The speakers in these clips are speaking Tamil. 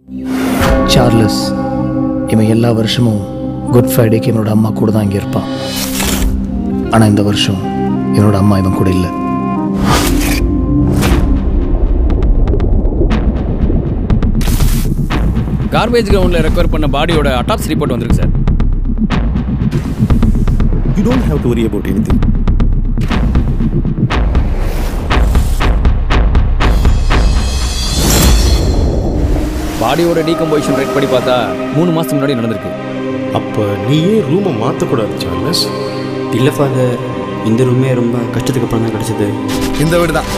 சார்லஸ் இவன் எல்லா வருஷமும் குட் ஃப்ரைடேக்கு என்னோட அம்மா கூட தான் இங்கே இருப்பான் ஆனால் இந்த வருஷம் என்னோட அம்மா இவன் கூட இல்லை கார்பேஜ் கிரவுண்டில் ரெக்கவர் பண்ண பாடியோட அட்டாப்ஸ் ரிப்போர்ட் வந்திருக்கு sir You don't have to worry about anything. பாடியோட டீகம்போசிஷன் ரேட் படி பார்த்தா மூணு மாதத்துக்கு முன்னாடி நடந்திருக்கு அப்போ நீ ஏன் ரூமை மாற்றக்கூடாது சார்லஸ் இல்லை ஃபாதர் இந்த ரூமே ரொம்ப கஷ்டத்துக்கு அப்புறம் தான் கிடச்சிது இந்த வீடு தான்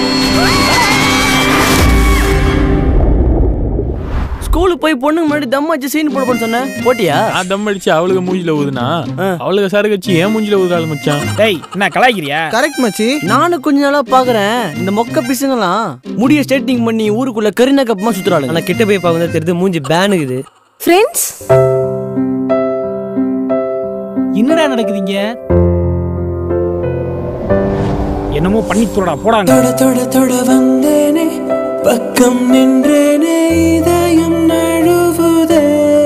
ஸ்கூலுக்கு போய் பொண்ணுங்க முன்னாடி தம் வச்சு சீன் போட சொன்னேன் போட்டியா நான் தம் அடிச்சு அவளுக்கு மூஞ்சில ஊதுனா அவளுக்கு சரக்கு வச்சு ஏன் மூஞ்சில ஊதுறாள் மச்சான் டேய் என்ன கலாய்க்கிறியா கரெக்ட் மச்சி நானும் கொஞ்ச நாளா பாக்குறேன் இந்த மொக்க பிசுங்கலாம் முடிய ஸ்டேட்டிங் பண்ணி ஊருக்குள்ள கரின கப்பமா சுத்துறாங்க ஆனா கிட்ட போய் பார்க்க தெரியுது மூஞ்சி பேனுக்குது ஃப்ரெண்ட்ஸ் என்னடா நடக்குதுங்க என்னமோ பண்ணி தோடா போடாங்க தொட தொட தொட வந்தேனே பக்கம் நின்றேனே இதயம் நழுவுதே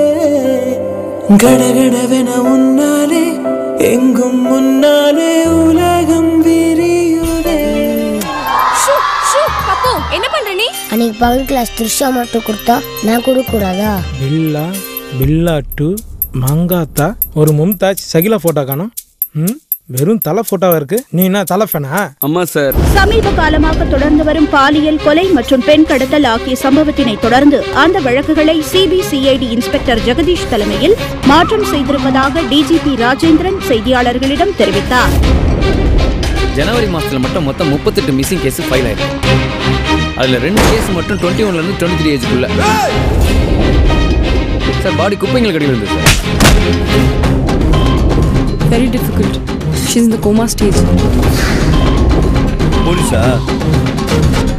கடகடவென உன்னாலே எங்கும் முன்னாலே உலகம் விரியுதே ஷூ ஷூ பப்பு என்ன பண்ற நீ அன்னைக்கு பகல் கிளாஸ் த்ரிஷா மட்டும் கொடுத்தா நான் கொடுக்க கூடாதா பில்லா பில்லா டு மங்காத்தா ஒரு மும்தாஜ் சகிலா போட்டோ காணும் ம் வெறும் தலை போட்டோவா இருக்கு நீ என்ன தலை ஃபேனா அம்மா சார் சமீப காலமாக தொடர்ந்து வரும் பாலியல் கொலை மற்றும் பெண் கடத்தல் ஆகிய சம்பவத்தினை தொடர்ந்து அந்த வழக்குகளை சிபிசிஐடி இன்ஸ்பெக்டர் ஜெகதீஷ் தலைமையில் மாற்றம் செய்திருப்பதாக டிஜிபி ராஜேந்திரன் செய்தியாளர்களிடம் தெரிவித்தார் ஜனவரி மாசத்துல மட்டும் மொத்தம் முப்பத்தெட்டு மிஸ்ஸிங் கேஸ் ஃபைல் ஆயிருக்கு அதுல ரெண்டு கேஸ் மட்டும் டுவெண்ட்டி ஒன்ல இருந்து டுவெண்ட்டி த்ரீ ஏஜ்க்குள்ள சார் பாடி குப்பைங்களுக்கு அடியில் இருந்து sir very difficult she's in the coma stage போலீஸா